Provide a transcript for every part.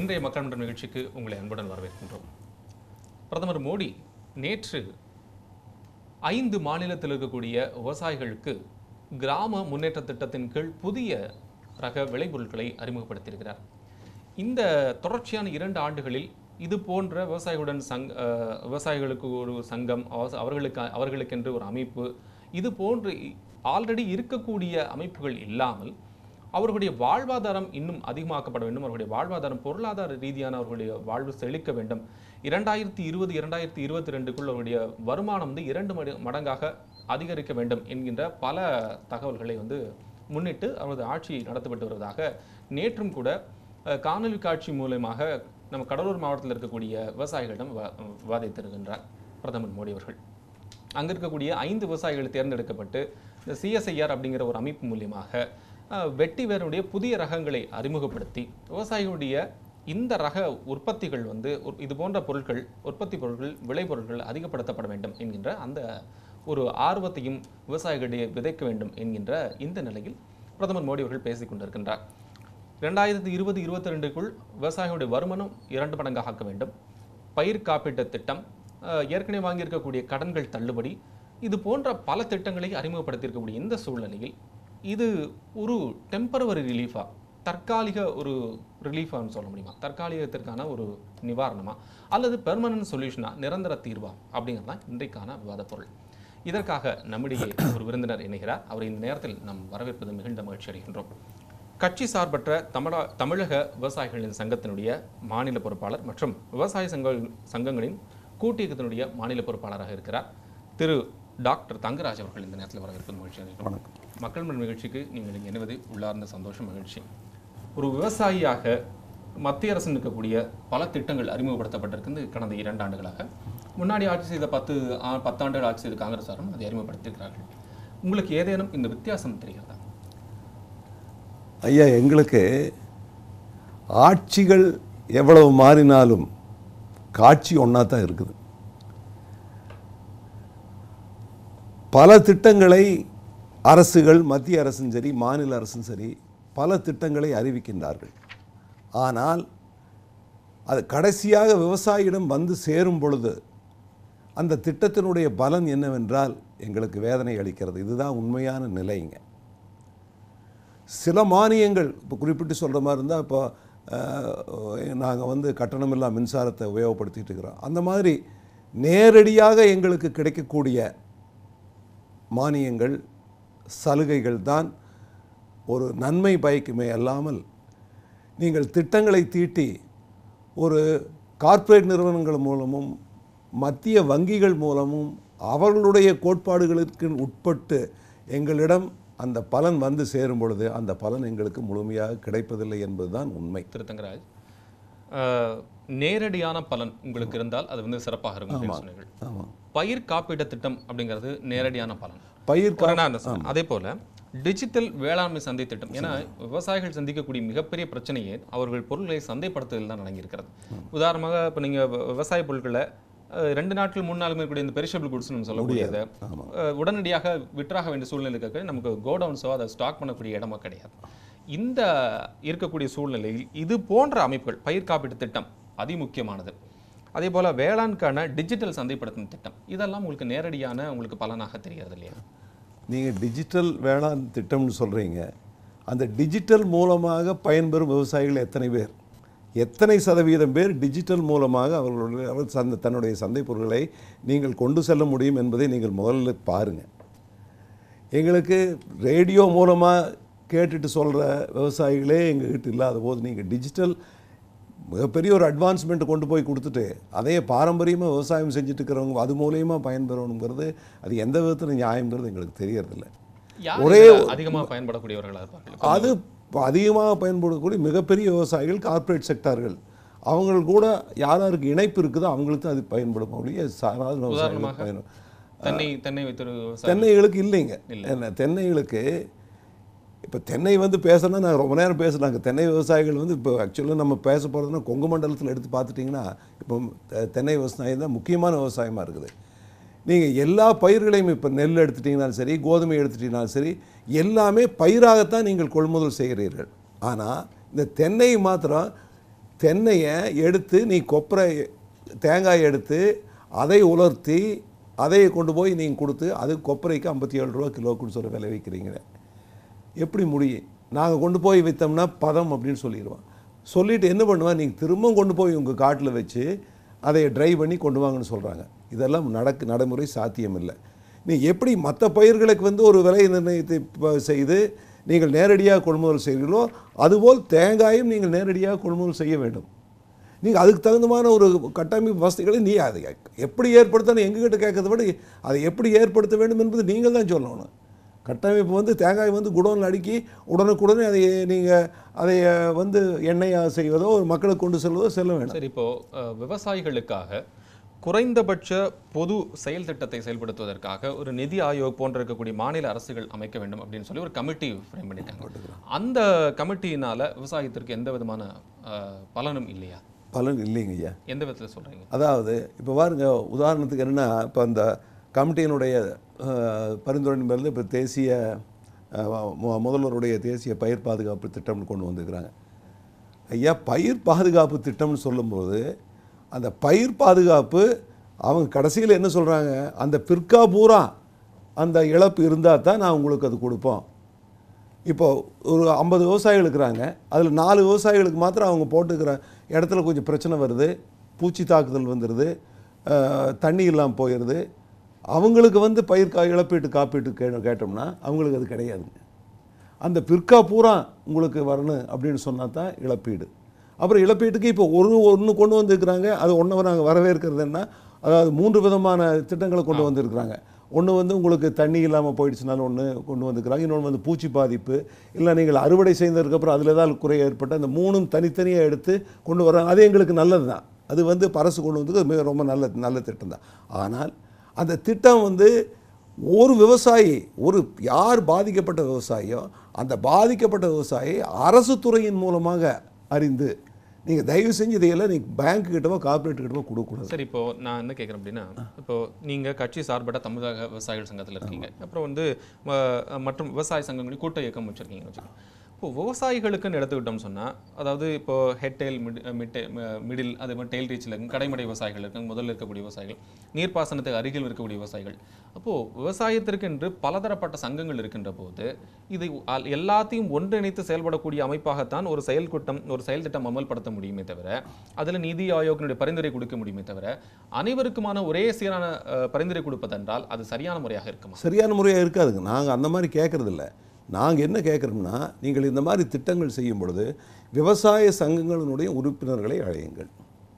இன்றைய மக்கள் மன்ற நிகழ்ச்சிக்கு உங்களை அன்புடன் வரவேற்கின்றோம் பிரதமர் மோடி நேற்று ஐந்து மாநிலத்தில் இருக்கக்கூடிய விவசாயிகளுக்கு கிராம முன்னேற்ற திட்டத்தின் கீழ் புதிய ரக விளைபொருட்களை அறிமுகப்படுத்தியிருக்கிறார் இந்த தொடர்ச்சியான இரண்டு ஆண்டுகளில் இது போன்ற விவசாயிகளுடன் சங் அஹ், விவசாயிகளுக்கு ஒரு சங்கம் அவ- அவர்களுக்கு அவர்களுக்கென்று ஒரு அமைப்பு இது போன்று ஆல்ரெடி இருக்கக்கூடிய அமைப்புகள் இல்லாமல் அவர்களுடைய வாழ்வாதாரம் இன்னும் அதிகமாக்கப்பட வேண்டும் அவர்களுடைய வாழ்வாதாரம் பொருளாதார ரீதியான அவர்களுடைய வாழ்வு செழிக்க வேண்டும் இரண்டாயிரத்தி இருபது இரண்டாயிரத்தி இருபத்தி ரெண்டுக்குள் அவருடைய வருமானம் வந்து இரண்டு மடி- மடங்காக அதிகரிக்க வேண்டும் என்கின்ற பல தகவல்களை வந்து முன்னிட்டு அவரது ஆட்சி நடத்தப்பட்டு வருவதாக நேற்றும் கூட அஹ், காணொலி காட்சி மூலமாக நம்ம கடலூர் மாவட்டத்தில் இருக்கக்கூடிய விவசாயிகளிடம் வ- விவாதித்திருக்கின்றார் பிரதமர் மோடி அவர்கள் அங்க இருக்கக்கூடிய ஐந்து விவசாயிகள் தேர்ந்தெடுக்கப்பட்டு இந்த சிஎஸ்ஐஆர் அப்படிங்கிற ஒரு அமைப்பு மூலியமாக அஹ், வெட்டி வேருடைய புதிய ரகங்களை அறிமுகப்படுத்தி விவசாயிகளுடைய இந்த ரக உற்பத்திகள் வந்து ஒரு- இது போன்ற பொருட்கள் உற்பத்தி பொருட்கள் விளைபொருட்கள் அதிகப்படுத்தப்பட வேண்டும் என்கின்ற அந்த ஒரு ஆர்வத்தையும் விவசாயிகளிடையே விதைக்க வேண்டும் என்கின்ற இந்த நிலையில் பிரதமர் மோடி அவர்கள் பேசிக் கொண்டிருக்கின்றார் ரெண்டாயிரத்தி இருபது இருபத்தி ரெண்டுக்குள் விவசாயிகளுடைய வருமானம் இரண்டு மடங்காக ஆக்க வேண்டும் பயிர் காப்பீட்டு திட்டம் அஹ், ஏற்கனவே வாங்கியிருக்கக்கூடிய கடன்கள் தள்ளுபடி இது போன்ற பல திட்டங்களை அறிமுகப்படுத்தியிருக்கக்கூடிய இந்த சூழ்நிலையில் இது ஒரு டெம்பரவரி ரிலீஃபா தற்காலிக ஒரு ரிலீஃபான்னு சொல்ல முடியுமா தற்காலிகத்திற்கான ஒரு நிவாரணமா அல்லது பெர்மனன்ட் சொல்யூஷனா நிரந்தர தீர்வா அப்படிங்கிறது தான் இன்றைக்கான விவாத பொருள் இதற்காக நம்மிடையே ஒரு விருந்தினர் இணைகிறார் அவரை இந்த நேரத்தில் நாம் வரவேற்பது மிகுந்த மகிழ்ச்சி அடைகின்றோம் கட்சி சார்பற்ற தமிழா தமிழக விவசாயிகளின் சங்கத்தினுடைய மாநில பொறுப்பாளர் மற்றும் விவசாய சங்க சங்கங்களின் கூட்டியக்கத்தினுடைய மாநில பொறுப்பாளராக இருக்கிறார் திரு டாக்டர் தங்கராஜ் அவர்கள் இந்த நேரத்தில் வரவேற்பது மகிழ்ச்சி அடைகிறோம் வணக்கம் மக்கள் மன்ற நிகழ்ச்சிக்கு நீங்கள் இங்கே இணைவது உள்ளார்ந்த சந்தோஷம் மகிழ்ச்சி ஒரு விவசாயியாக மத்திய அரசு இருக்கக்கூடிய பல திட்டங்கள் அறிமுகப்படுத்தப்பட்டிருக்கிறது கடந்த இரண்டு ஆண்டுகளாக முன்னாடி ஆட்சி செய்த பத்து ஆ- பத்தாண்டுகள் ஆட்சி செய்த காங்கிரசாரும் அதை அறிமுகப்படுத்தியிருக்கிறார்கள் உங்களுக்கு ஏதேனும் இந்த வித்தியாசம் தெரிகிறதா ஐயா எங்களுக்கு ஆட்சிகள் எவ்வளவு மாறினாலும் காட்சி ஒன்றா தான் இருக்குது பல திட்டங்களை அரசுகள் மத்திய அரசும் சரி மாநில அரசும் சரி பல திட்டங்களை அறிவிக்கின்றார்கள் ஆனால் அது கடைசியாக விவசாயியிடம் வந்து சேரும் பொழுது அந்த திட்டத்தினுடைய பலன் என்னவென்றால் எங்களுக்கு வேதனை அளிக்கிறது இதுதான் உண்மையான நிலைங்க சில மானியங்கள் இப்போ குறிப்பிட்டு சொல்கிற மாதிரி இருந்தால் இப்போ நாங்கள் வந்து கட்டணமில்லா மின்சாரத்தை உபயோகப்படுத்திட்டு இருக்கிறோம் அந்த மாதிரி நேரடியாக எங்களுக்கு கிடைக்கக்கூடிய மானியங்கள் சலுகைகள் தான் ஒரு நன்மை பயக்குமே அல்லாமல் நீங்கள் திட்டங்களை தீட்டி ஒரு கார்ப்பரேட் நிறுவனங்கள் மூலமும் மத்திய வங்கிகள் மூலமும் அவர்களுடைய கோட்பாடுகளுக்கு உட்பட்டு எங்களிடம் அந்த பலன் வந்து சேரும் பொழுது அந்த பலன் எங்களுக்கு முழுமையாக கிடைப்பதில்லை என்பதுதான் உண்மை திரு தங்கராஜ் அஹ், நேரடியான பலன் உங்களுக்கு இருந்தால் அது வந்து சிறப்பாக இருக்கும் அப்படின்னு சொன்னீர்கள் ஆமாம் பயிர் காப்பீட்டு திட்டம் அப்படிங்கிறது நேரடியான பலன் பயிர் கா- ஒரு நான் சொன்னேன். அதே போல டிஜிட்டல் வேளாண்மை சந்தை திட்டம் ஏன்னா விவசாயிகள் சந்திக்கக்கூடிய மிகப்பெரிய பிரச்சனையே அவர்கள் பொருட்களை சந்தைப்படுத்துதல் தான் நடங்கியிருக்கிறது உதாரணமாக இப்போ நீங்க வ- விவசாய பொருட்களை அஹ், ரெண்டு நாட்கள் மூணு நாள் இருக்கக்கூடிய இந்த பெரிஷபிள் குட்ஸ் நம்ம சொல்லக்கூடியது ஆமாம் அஹ், உடனடியாக விற்றாக வேண்டிய சூழ்நிலை இருக்க நமக்கு கோடவுன்ஸோ அதை ஸ்டாக் பண்ணக்கூடிய இடமோ கிடையாது இந்த இருக்கக்கூடிய சூழ்நிலையில் இது போன்ற அமைப்புகள் பயிர் காப்பீட்டு திட்டம் அதிமுக்கியமானது அதே போல வேளாண்கான டிஜிட்டல் சந்தைப்படுத்தும் திட்டம் இதெல்லாம் உங்களுக்கு நேரடியான உங்களுக்கு பலனாக தெரிகிறது இல்லையா நீங்கள் டிஜிட்டல் வேளாண் திட்டம்னு சொல்கிறீங்க அந்த டிஜிட்டல் மூலமாக பயன்பெறும் விவசாயிகள் எத்தனை பேர் எத்தனை சதவீதம் பேர் டிஜிட்டல் மூலமாக அவர்களுடைய அவர் சந்த தன்னுடைய சந்தை பொருட்களை நீங்கள் கொண்டு செல்ல முடியும் என்பதை நீங்கள் முதல்ல பாருங்கள் எங்களுக்கு ரேடியோ மூலமாக கேட்டுட்டு சொல்கிற விவசாயிகளே எங்ககிட்ட இல்லாத போது நீங்கள் டிஜிட்டல் மிகப்பெரிய ஒரு அட்வான்ஸ்மெண்ட் கொண்டு போய் கொடுத்துட்டு அதையே பாரம்பரியமாக விவசாயம் செஞ்சுட்டு இருக்கிறவங்க அது மூலியமாக பயன்பெறணுங்கிறது அது எந்த விதத்தில் நியாயங்கிறது எங்களுக்கு தெரியறதில்ல யார் ஒரே இதுல அதிகமா பயன்படக்கூடியவர்களா இருப்பார்கள் அது அதிகமாக பயன்படக்கூடிய மிகப்பெரிய விவசாயிகள் கார்ப்பரேட் செக்டார்கள் அவங்க கூட யார் யாருக்கு இணைப்பு இருக்குதோ அவங்களுக்கு தான் அது பயன்படும் ஒழிய சாதாரண விவசாயிகளுக்கு உதாரணமாக? பயன் தென்னை தென்னை வைத்து விவசாயம் தென்னைகளுக்கு இல்லைங்க என்ன தென்னைகளுக்கு இப்போ தென்னை வந்து பேசணும்னா நான் ரொம்ப நேரம் பேசுனாங்க தென்னை விவசாயிகள் வந்து இப்போ ஆக்சுவலாக நம்ம பேச போகிறதுனா கொங்கு மண்டலத்தில் எடுத்து பார்த்துட்டிங்கன்னா இப்போ தெ- தென்னை விவசாயம் தான் முக்கியமான விவசாயமாக இருக்குது நீங்கள் எல்லா பயிர்களையும் இப்போ நெல் எடுத்துட்டிங்கனாலும் சரி கோதுமை எடுத்துட்டிங்கனாலும் சரி எல்லாமே பயிராகத்தான் நீங்கள் கொள்முதல் செய்கிறீர்கள் ஆனால் இந்த தென்னை மாத்திரம் தென்னையை எடுத்து நீ கொப்பரை தேங்காய் எடுத்து அதை உலர்த்தி அதை கொண்டு போய் நீங்கள் கொடுத்து அது கொப்பரைக்கு ஐம்பத்தி ஏழு ரூபா கிலோக்குன்னு சொல்லி விலை வைக்கிறீங்க எப்படி முடியும் நாங்கள் கொண்டு போய் விற்றோம்னா பதம் அப்படின்னு சொல்லிடுவோம் சொல்லிட்டு என்ன பண்ணுவேன் நீங்கள் திரும்பவும் கொண்டு போய் உங்கள் காட்டில் வச்சு அதை ட்ரை பண்ணி கொண்டு வாங்கன்னு சொல்கிறாங்க இதெல்லாம் நடக்கு நடைமுறை சாத்தியம் இல்லை நீ எப்படி மற்ற பயிர்களுக்கு வந்து ஒரு விலை நிர்ணயத்தை ப- செய்து நீங்கள் நேரடியாக கொள்முதல் செய்கிறீர்களோ அதுபோல் தேங்காயும் நீங்கள் நேரடியாக கொள்முதல் செய்ய வேண்டும் நீங்கள் அதுக்கு தகுந்தமான ஒரு கட்டமைப்பு வசதிகளை நீ அதை எப்படி ஏற்படுத்தணும் எங்ககிட்ட கேட்கறத விட அதை எப்படி ஏற்படுத்த வேண்டும் என்பது நீங்கள் தான் சொல்லணும் கட்டமைப்பு வந்து தேங்காய் வந்து குடோனில் அடுக்கி உடனுக்குடனே அதை நீங்கள் அதை வந்து எண்ணெயாக செய்வதோ ஒரு மக்களுக்கு கொண்டு செல்வதோ செல்ல வேண்டாம் சரி இப்போ அஹ், விவசாயிகளுக்காக குறைந்தபட்ச பொது செயல் திட்டத்தை செயல்படுத்துவதற்காக ஒரு நிதி ஆயோக் போன்ற இருக்கக்கூடிய மாநில அரசுகள் அமைக்க வேண்டும் அப்படின்னு சொல்லி ஒரு கமிட்டி ஃப்ரேம் பண்ணிட்டாங்க அந்த கமிட்டியினால விவசாயத்திற்கு எந்த விதமான அஹ், பலனும் இல்லையா பலன் இல்லைங்க ஐயா எந்த விதத்தில் சொல்றீங்க அதாவது இப்போ பாருங்க உதாரணத்துக்கு என்னென்னா இப்போ அந்த கமிட்டியினுடைய அஹ், பரிந்துரையின் பேரில் இப்போ தேசிய அஹ், மு- முதல்வருடைய தேசிய பயிர் பாதுகாப்பு திட்டம்னு கொண்டு வந்திருக்கிறாங்க ஐயா பயிர் பாதுகாப்பு திட்டம்னு சொல்லும்போது அந்த பயிர் பாதுகாப்பு அவங்க கடைசியில் என்ன சொல்கிறாங்க அந்த பிற்கா பூரா அந்த இழப்பு இருந்தால் தான் நான் உங்களுக்கு அது கொடுப்போம் இப்போ ஒரு ஐம்பது விவசாயிகள் இருக்கிறாங்க அதில் நாலு விவசாயிகளுக்கு மாத்திரம் அவங்க போட்டுக்கிற இடத்துல கொஞ்சம் பிரச்சனை வருது பூச்சி தாக்குதல் வந்துடுது அஹ், தண்ணி இல்லாமல் போயிடுது அவங்களுக்கு வந்து பயிர் கா இழப்பீட்டு காப்பீட்டு கே கேட்டோம்னா அவங்களுக்கு அது கிடையாதுங்க அந்த பிற்கா பூரா உங்களுக்கு வரணும் அப்படின்னு சொன்னா தான் இழப்பீடு அப்புறம் இழப்பீட்டுக்கு இப்போ ஒரு ஒன்று கொண்டு வந்திருக்கிறாங்க அது ஒன்றை நாங்கள் வரவேற்கிறது என்ன அதாவது மூன்று விதமான திட்டங்களை கொண்டு வந்திருக்கிறாங்க ஒன்று வந்து உங்களுக்கு தண்ணி இல்லாமல் போயிடுச்சுனாலும் ஒன்று கொண்டு வந்திருக்கிறாங்க இன்னொன்று வந்து பூச்சி பாதிப்பு இல்லை நீங்கள் அறுவடை செய்ததுக்கப்புறம் அதில் ஏதாவது குறை ஏற்பட்டு அந்த மூணும் தனித்தனியாக எடுத்து கொண்டு வராங்க அது எங்களுக்கு நல்லது தான் அது வந்து அரசு கொண்டு வந்தது மிக ரொம்ப நல்ல நல்ல திட்டம் தான் ஆனால் அந்த திட்டம் வந்து ஒரு விவசாயி ஒரு யார் பாதிக்கப்பட்ட விவசாயியோ அந்த பாதிக்கப்பட்ட விவசாயி அரசு துறையின் மூலமாக அறிந்து நீங்கள் தயவு செஞ்சு இதையெல்லாம் நீங்கள் பேங்க் கிட்டவோ கார்பரேட் கிட்டவோ கொடுக்கக்கூடாது சரி இப்போ நான் என்ன கேட்குறேன் அப்படின்னா இப்போ நீங்க கட்சி சார்பட்ட தமிழக விவசாயிகள் சங்கத்துல இருக்கீங்க அப்புறம் வந்து ம- மற்றும் விவசாய சங்கங்களின் கூட்ட இயக்கம் வச்சிருக்கீங்கன்னு வச்சுக்கோங்க இப்போ விவசாயிகளுக்குன்னு எடுத்துக்கிட்டோம்னு சொன்னா அதாவது இப்போ head tail mid mid middle அதே மாதிரி டெயில் ரீச்சில் இருக்கும் கடைமடை விவசாயிகள் இருக்காங்க முதல்ல இருக்கக்கூடிய விவசாயிகள் நீர்ப்பாசனத்துக்கு அருகில் இருக்கக்கூடிய விவசாயிகள் அப்போ விவசாயத்திற்கு என்று பலதரப்பட்ட சங்கங்கள் இருக்கின்ற போது இது அல்- எல்லாத்தையும் ஒன்றிணைத்து செயல்படக்கூடிய அமைப்பாகத்தான் ஒரு செயல் கூட்டம் ஒரு செயல் திட்டம் அமல்படுத்த முடியுமே தவிர அதில் நிதி ஆயோக்கினுடைய பரிந்துரை கொடுக்க முடியுமே தவிர அனைவருக்குமான ஒரே சீரான அஹ், பரிந்துரை கொடுப்பதென்றால் அது சரியான முறையாக இருக்குமா சரியான முறையாக இருக்காதுங்க நாங்கள் அந்த மாதிரி கேட்குறதில்ல நாங்கள் என்ன கேட்குறோம்னா நீங்கள் இந்த மாதிரி திட்டங்கள் செய்யும் பொழுது விவசாய சங்கங்களினுடைய உறுப்பினர்களை அழையுங்கள்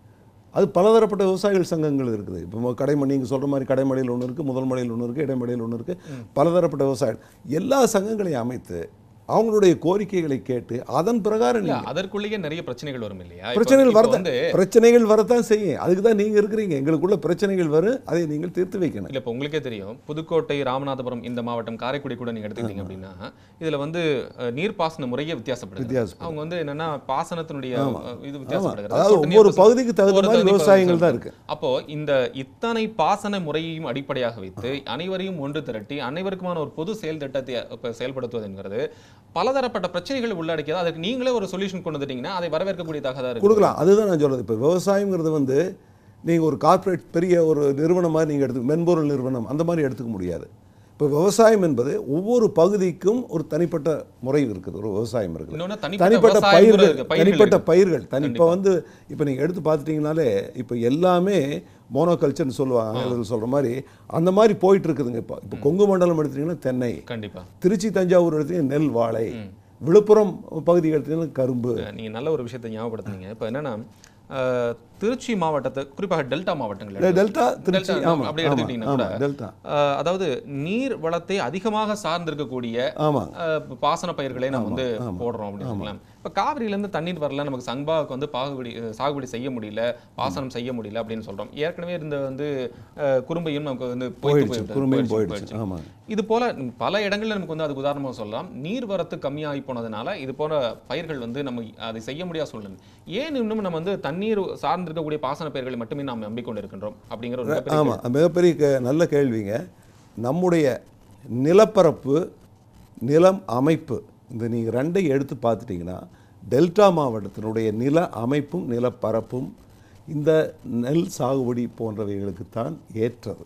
அது பலதரப்பட்ட விவசாயிகள் சங்கங்கள் இருக்குது இப்போ கடைமடை நீங்கள் சொல்கிற மாதிரி கடைமடையில் ஒன்று இருக்குது முதல் மடையில் ஒன்று இருக்குது இடைமடையில் ஒன்று இருக்குது பலதரப்பட்ட விவசாயிகள் எல்லா சங்கங்களையும் அமைத்து அவங்களுடைய கோரிக்கைகளை கேட்டு அதன் பிரகாரம் இல்ல நீங்க- அதற்குள்ளேயே நிறைய பிரச்சனைகள் வரும் இல்லையா இப்போ- பிரச்சனைகள் இப்போ வரதான் வந்து பிரச்சனைகள் வரத்தான் செய்யும் அதுக்கு தான் நீங்கள் இருக்கிறீங்க எங்களுக்குள்ள பிரச்சனைகள் வரும் அதை நீங்கள் தீர்த்து வைக்கணும் இல்ல இப்போ உங்களுக்கே தெரியும் புதுக்கோட்டை ராமநாதபுரம் இந்த மாவட்டம் காரைக்குடி கூட நீங்க எடுத்துக்கிட்டீங்க அப்படின்னா இதுல வந்து அஹ், நீர்ப்பாசன முறையே வித்தியாசப்படுது வித்தியாசப்படும். அவங்க வந்து என்னன்னா பாசனத்தினுடைய அஹ், இது ஆமா. வித்தியாசப்படுகிறது அதாவது சொட்டு ஒவ்வொரு நீர் பகுதிக்கு தகுந்த ஒரு மாதிரி தனி விவசாயங்கள் தான் பகுதி இருக்கு அப்போ இந்த இத்தனை பாசன முறையையும் அடிப்படையாக வைத்து அனைவரையும் ஒன்று திரட்டி அனைவருக்குமான ஒரு பொது செயல் திட்டத்தை இப்ப செயல்படுத்துவது என்கிறது பலதரப்பட்ட பிரச்சனைகள் உள்ளடக்கியது அதுக்கு நீங்களே ஒரு சொல்யூஷன் கொண்டு வந்துட்டீங்கன்னா அதை வரவேற்கக்கூடியதாக தான் இருக்கு கொடுக்கலாம் அதுதான் நான் சொல்றது இப்போ விவசாயங்கிறது வந்து நீங்கள் ஒரு கார்ப்பரேட் பெரிய ஒரு நிறுவனம் மாதிரி நீங்கள் எடுத்து மென்பொருள் நிறுவனம் அந்த மாதிரி எடுத்துக்க முடியாது இப்போ விவசாயம் என்பது ஒவ்வொரு பகுதிக்கும் ஒரு தனிப்பட்ட முறை இருக்குது ஒரு விவசாயம் இருக்குது இன்னொன்னு தனிப்பட்ட தனிப்பட்ட விவசாயம் கூட பயிர்கள் இருக்கு. பயிர்கள் தனிப்பட்ட இருக்கு. பயிர்கள் தனி இப்போ வந்து இப்போ நீங்கள் எடுத்து பார்த்துட்டீங்கனாலே இப்போ எல்லாமே மோனோகல்ச்சர்னு சொல்லுவாங்க ஆங்கிலத்தில் சொல்கிற மாதிரி அந்த மாதிரி போயிட்டு இருக்குதுங்க இப்போ இப்போ கொங்கு மண்டலம் எடுத்தீங்கன்னா தென்னை கண்டிப்பா திருச்சி தஞ்சாவூர் எடுத்தீங்கன்னா நெல் வாழை விழுப்புரம் பகுதி எடுத்தீங்கன்னா கரும்பு நீங்க நல்ல ஒரு விஷயத்தை ஞாபகப்படுத்துனீங்க இப்போ என்னன்னா அஹ், திருச்சி மாவட்டத்தை குறிப்பாக டெல்டா மாவட்டங்கள் எடுத்து- டெல்டா திருச்சி டெல்டா, ஆமாம் அப்படி ஆமாம் எடுத்துக்கிட்டீங்கன்னா கூட ஆமாம் டெல்டா அஹ், அதாவது நீர் வளத்தை அதிகமாக சார்ந்திருக்கக்கூடிய ஆமாங்க அஹ், பாசன பயிர்களை நம்ம வந்து போடுறோம் அப்படின்னு சொல்லலாம் இப்போ காவிரியிலேருந்து தண்ணீர் வரல நமக்கு சங்பாவுக்கு வந்து பாகுபடி அஹ், சாகுபடி செய்ய முடியல பாசனம் செய்ய முடியல அப்படின்னு சொல்றோம் ஏற்கனவே இருந்த வந்து அஹ், குறும்பையும் நமக்கு வந்து பொய்த்து போயிடுச்சு போய்விட்டது, குறுமையும் போயிடுச்சு, போயிடுச்சு ஆமாங்க இது போல பல இடங்கள்ல நமக்கு வந்து அதுக்கு உதாரணமாக சொல்லலாம் நீர் வரத்து கம்மியாகி போனதுனால இது போல பயிர்கள் வந்து நம்ம அதை செய்ய முடியாத சூழ்நிலை ஏன் இன்னும் நம்ம வந்து தண்ணீர் சார்ந்திருக்கக்கூடிய பாசன பயிர்களை மட்டுமே நாம் நம்பிக்கொண்டு இருக்கின்றோம் அப்படிங்கிற ஒரு மிகப்பெரிய ஆமாம் மிகப்பெரிய கே- நல்ல கேள்விங்க நம்முடைய நிலப்பரப்பு நிலம் அமைப்பு இந்த நீங்கள் ரெண்டையும் எடுத்து பார்த்துட்டிங்கன்னா டெல்டா மாவட்டத்தினுடைய நில அமைப்பும் நிலப்பரப்பும் இந்த நெல் சாகுபடி போன்றவைகளுக்குத்தான் ஏற்றது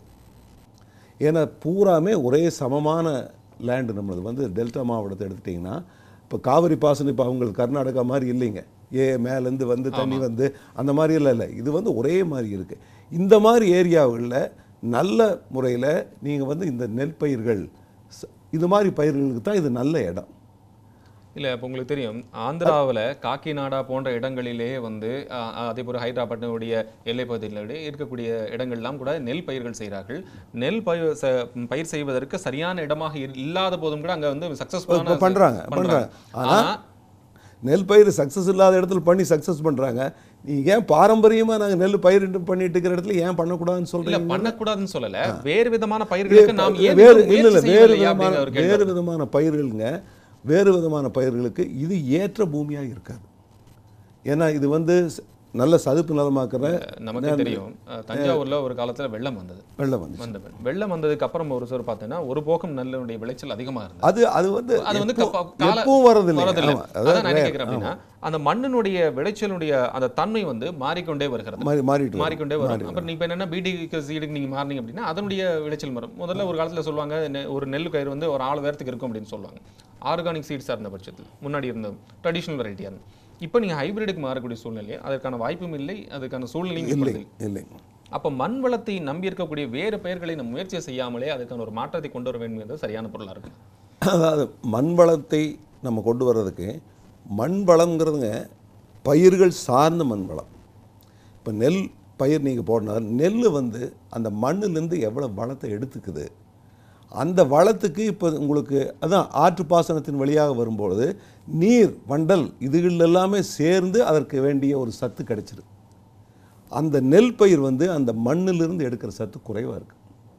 ஏன்னா பூராமே ஒரே சமமான லேண்டு நம்மளது வந்து டெல்டா மாவட்டத்தை எடுத்துட்டிங்கன்னா இப்போ காவிரி பாசனம் இப்போ அவங்களுக்கு கர்நாடகா மாதிரி இல்லைங்க ஏ மேலேருந்து வந்து தண்ணி வந்து அந்த மாதிரி எல்லாம் இல்லை இது வந்து ஒரே மாதிரி இருக்குது இந்த மாதிரி ஏரியாவுகளில் நல்ல முறையில் நீங்கள் வந்து இந்த நெல் பயிர்கள் ச- இது மாதிரி பயிர்களுக்கு தான் இது நல்ல இடம் இல்ல இப்போ உங்களுக்கு தெரியும் ஆந்திராவுல காக்கிநாடா போன்ற இடங்களிலே வந்து அஹ், அஹ், அதே போல ஹைதராபாத்தினுடைய எல்லை பகுதிகளிலே இருக்கக்கூடிய இடங்கள்லாம் கூட நெல் பயிர்கள் செய்கிறார்கள் நெல் பயிர் ச- பயிர் செய்வதற்கு சரியான இடமாக இல்- இல்லாத போதும் கூட அங்க வந்து இப்போ சக்சஸ்ஃபுல்லான பண்ணுறாங்க பண்ணுறாங்க ஆனால் நெல் பயிர் சக்ஸஸ் இல்லாத இடத்துல பண்ணி சக்ஸஸ் பண்ணுறாங்க நீங்கள் ஏன் பாரம்பரியமாக நாங்கள் நெல் பயிர் பண்ணிட்டு இருக்கிற இடத்துல ஏன் பண்ணக்கூடாதுன்னு இல்ல சொல்கிறீங்க பண்ணக்கூடாதுன்னு சொல்லல வேறு விதமான பயிர்களுக்கு நாம் ஏன் வேறு இன்னும் இல்லை இல்லை முயற்சி வேறு செய்யவில்லையா விதமான அப்படிங்கிற ஒரு கேள்வி வேறு விதமான பயிர்களுங்க வேறு விதமான பயிர்களுக்கு இது ஏற்ற பூமியாக இருக்காது ஏன்னா இது வந்து ச- நல்ல சதுப்பு நிலமாக்குற நமக்கு தெரியும் அஹ், தஞ்சாவூர்ல ஒரு காலத்துல வெள்ளம் வந்தது வெள்ளம் வந்து வந்த வெள்ளம் வந்ததுக்கு அப்புறம் ஒரு சிலர் பார்த்தீங்கன்னா ஒரு போகம் நெல்லுடைய விளைச்சல் அதிகமா இருந்தது அது அது வந்து அது வந்து எப்போ- கப்ப- கால- எப்பவும் வரதில்லை வரதில்லை. ஆமா, அதான் நான் என்ன rare. கேட்கிறேன் அப்படின்னா அந்த மண்ணினுடைய விளைச்சலுடைய அந்த தன்மை வந்து மாறிக்கொண்டே வருகிறது மாறி மாறிட்டு வரும். மாறிக்கொண்டே வரும் அப்புறம் நீங்க இப்ப என்னன்னா பிடிக்கு சீடுக்கு நீங்க மாறினீங்க அப்படின்னா அதனுடைய விளைச்சல் வரும் முதல்ல ஒரு காலத்துல சொல்லுவாங்க நெ- ஒரு நெல் கயிறு வந்து ஒரு ஆள் வேரத்துக்கு இருக்கும் அப்படின்னு சொல்லுவாங்க ஆர்கானிக் சீட்ஸாக இருந்த பட்சத்தில் முன்னாடி இருந்த ட்ரெடிஷ்னல் வெரைட்டியாக இருந்தது இப்போ நீங்க ஹைபிரிடுக்கு மாறக்கூடிய சூழ்நிலை அதற்கான வாய்ப்பும் இல்லை அதுக்கான சூழ்நிலையும் இல்லை இப்பொழுது இல்லை அப்ப மண் வளத்தை நம்பி இருக்கக்கூடிய வேறு பயிர்களை நம்ம முயற்சி செய்யாமலே அதுக்கான ஒரு மாற்றத்தை கொண்டு வர வேண்டும் என்பது சரியான பொருளா இருக்கு அதாவது மண் வளத்தை நம்ம கொண்டு வர்றதுக்கு மண் வளம்ங்கிறதுங்க பயிர்கள் சார்ந்த மண் வளம் இப்போ நெல் பயிர் நீங்கள் போடனா நெல் வந்து அந்த மண்ணிலேருந்து எவ்வளோ வளத்தை எடுத்துக்குது அந்த வளத்துக்கு இப்போ உங்களுக்கு அதான் ஆற்று பாசனத்தின் வழியாக வரும்பொழுது நீர் வண்டல் இதுகள் எல்லாமே சேர்ந்து அதற்கு வேண்டிய ஒரு சத்து கிடைச்சிருது அந்த நெல் பயிர் வந்து அந்த மண்ணிலிருந்து எடுக்கிற சத்து குறைவாக இருக்குது